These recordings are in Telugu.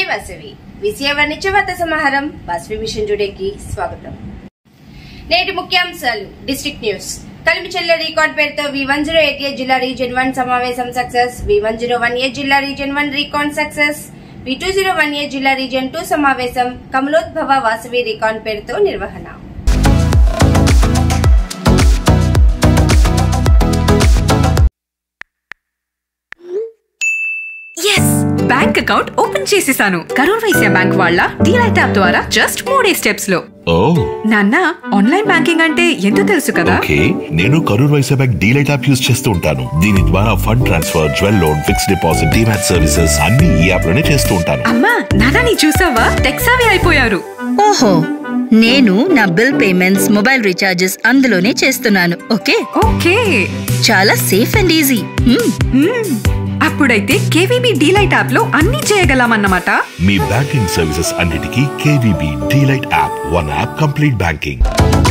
వాసవి విషయ వాణిజ్య వార్త సమాహారం వాసవి మిషన్ జుడేకి స్వాగతం నేటి ముఖ్యాంశాలు డిస్ట్రిక్ట్ న్యూస్ కలిమిచెల్ల రికార్డ్ పేరుతో V one zero eight eight జిల్లా రీజన్ వన్ సమావేశం success V one zero one eight జిల్లా region one record success V two zero one eight జిల్లా రీజన్ టూ సమావేశం కమలోద్భవ వాసవి రికార్డ్ పేరుతో నిర్వహణ ఎస్ బ్యాంక్ అకౌంట్ ఓపెన్ చేసేసాను కరూర్ వైశ్య బ్యాంక్ వాళ్ళ డీలైట్ యాప్ ద్వారా జస్ట్ మూడే స్టెప్స్ లో ఓ నాన్న ఆన్లైన్ బ్యాంకింగ్ అంటే ఎంతో తెలుసు కదా ఓకే నేను Karur Vysya bank DeLight app use చేస్తూ ఉంటాను దీని ద్వారా fund transfer jewel loan fixed deposit demat services అన్ని ఈ యాప్ లోనే చేస్తూ ఉంటాను అమ్మా నాన్న నీ చూసావా టెక్సావి అయిపోయారు ఓహో నేను నా బిల్ పేమెంట్స్ మొబైల్ రీఛార్జెస్ అందులోనే చేస్తున్నాను ఓకే ఓకే చాలా safe and easy hmm. Hmm. అప్పుడైతే కేవీబీ డీలైట్ యాప్ లో అన్ని చేయగలమన్నమాట మీ బ్యాంకింగ్ సర్వీసెస్ అన్నిటికీ KVB DeLight app one app complete banking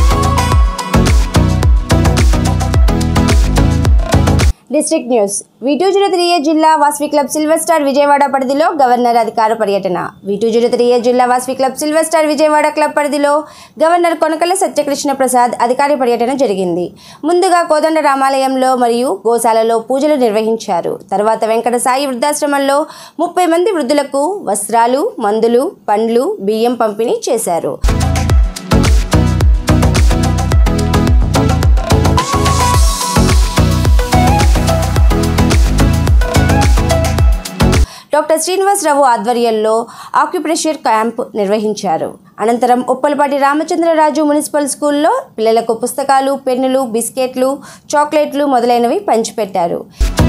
district news V two zero three A జిల్లా Vasavi club silver star Vijayawada పరిధిలో గవర్నర్ అధికార పర్యటన V two zero three A జిల్లా Vasavi club silver star Vijayawada club పరిధిలో గవర్నర్ కొనకల సత్యకృష్ణ ప్రసాద్ అధికార పర్యటన జరిగింది ముందుగా కోదండ రామాలయంలో మరియు గోశాలలో పూజలు నిర్వహించారు తర్వాత వెంకట సాయి వృద్ధాశ్రమంలో ముప్పై మంది వృద్ధులకు వస్త్రాలు మందులు పండ్లు బియ్యం పంపిణీ చేశారు డాక్టర్ శ్రీనివాసరావు ఆధ్వర్యంలో ఆక్యుప్రెషర్ క్యాంప్ నిర్వహించారు అనంతరం ఉప్పలపాటి రామచంద్రరాజు మున్సిపల్ స్కూల్లో పిల్లలకు పుస్తకాలు పెన్నులు బిస్కెట్లు చాక్లెట్లు మొదలైనవి పంచిపెట్టారు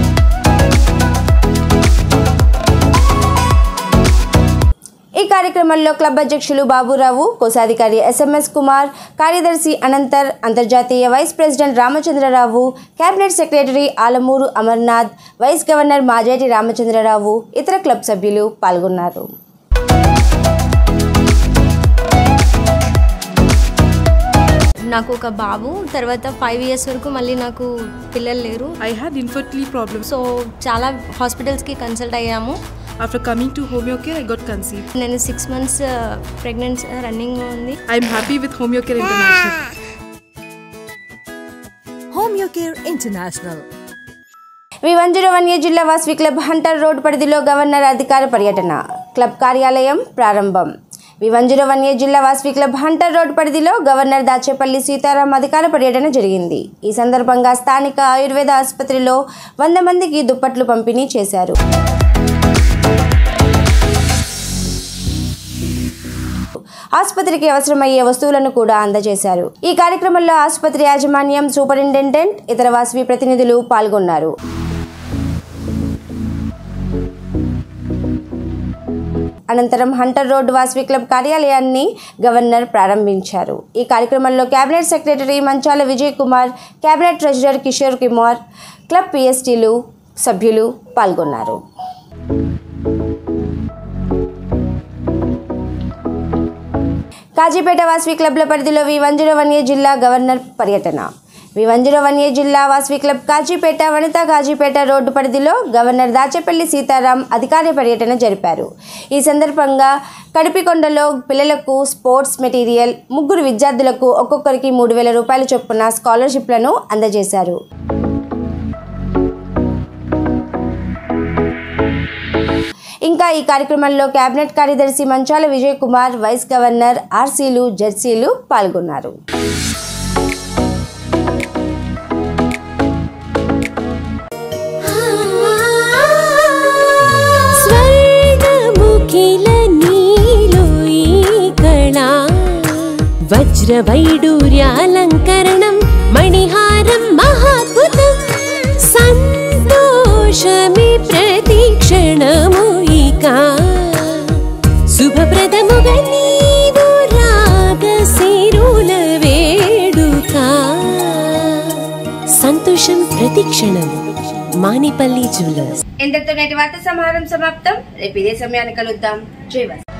ఈ కార్యక్రమంలో క్లబ్ అధ్యక్షులు బాబురావు కోశాధికారి ఎస్ఎంఎస్ కుమార్ కార్యదర్శి అనంతర్ అంతర్జాతీయ vice president Ramachandrarao cabinet secretary Alamuru Amarnath vice governor Majeti Ramachandrarao ఇతర క్లబ్ సభ్యులు పాల్గొన్నారు నాకు ఒక బాబు తర్వాత ఫైవ్ ఇయర్స్ వరకు మళ్ళీ నాకు పిల్లలు లేరు I had infertility problems. So చాలా హాస్పిటల్స్కి కన్సల్ట్ అయ్యాము After coming to Homeocare, I got conceived. నేను సిక్స్ మంత్స్ ప్రెగ్నెన్సీ రన్నింగ్ ఉంది I'm happy with Homeocare International. Homeocare International. V one zero one A జిల్లా వాస్వి క్లబ్ హంటర్ రోడ్ పరిధిలో గవర్నర్ అధికార పర్యటన క్లబ్ కార్యాలయం ప్రారంభం V one zero one A జిల్లా వాస్వి క్లబ్ హంటర్ రోడ్ పరిధిలో గవర్నర్ దాచేపల్లి సీతారాం అధికార పర్యటన జరిగింది ఈ సందర్భంగా స్థానిక ఆయుర్వేద ఆసుపత్రిలో వంద మందికి దుప్పట్లు పంపిణీ చేశారు ఆసుపత్రికి అవసరమయ్యే వస్తువులను కూడా అందజేశారు ఈ కార్యక్రమంలో ఆసుపత్రి యాజమాన్యం సూపరింటెండెంట్ ఇతర వాసవి ప్రతినిధులు పాల్గొన్నారు అనంతరం హంటర్ రోడ్ వాసవి క్లబ్ కార్యాలయాన్ని గవర్నర్ ప్రారంభించారు ఈ కార్యక్రమంలో cabinet secretary Manchala Vijay Kumar cabinet treasurer Kishore Kumar club పిఎస్టీలు సభ్యులు పాల్గొన్నారు కాజీపేట వాసవి క్లబ్ల పరిధిలో V one zero one A జిల్లా గవర్నర్ పర్యటన V one zero one A జిల్లా వాసవి క్లబ్ కాజీపేట వనిత కాజీపేట రోడ్డు పరిధిలో గవర్నర్ దాచేపల్లి సీతారాం అధికార పర్యటన జరిపారు ఈ సందర్భంగా కడిపికొండలో పిల్లలకు స్పోర్ట్స్ మెటీరియల్ ముగ్గురు విద్యార్థులకు ఒక్కొక్కరికి మూడు వేల రూపాయల చొప్పున స్కాలర్షిప్లను అందజేశారు ఇంకా ఈ కార్యక్రమంలో కేబినెట్ కార్యదర్శి మంచాల విజయ్ కుమార్ వైస్ గవర్నర్ ఆర్సీలు జెర్సీలు పాల్గొన్నారు స్వర్గముఖిల నీలో ఈ కళా వజ్రవైడూర్యాలంకరణం మణిహారం మహాద్భుతం సంతోషమి ప్రతిక్షణము ఇక శుభప్రదముగా నీవు రాగశిరుల వేడుక సంతోషం ప్రతిక్షణం మానిపల్లి జ్యువెలర్స్ ఇంతటితో నేటి వార్త సమాహారం సమాప్తం రేపు ఇదే సమయాన్ని కలుద్దాం జై వాసు.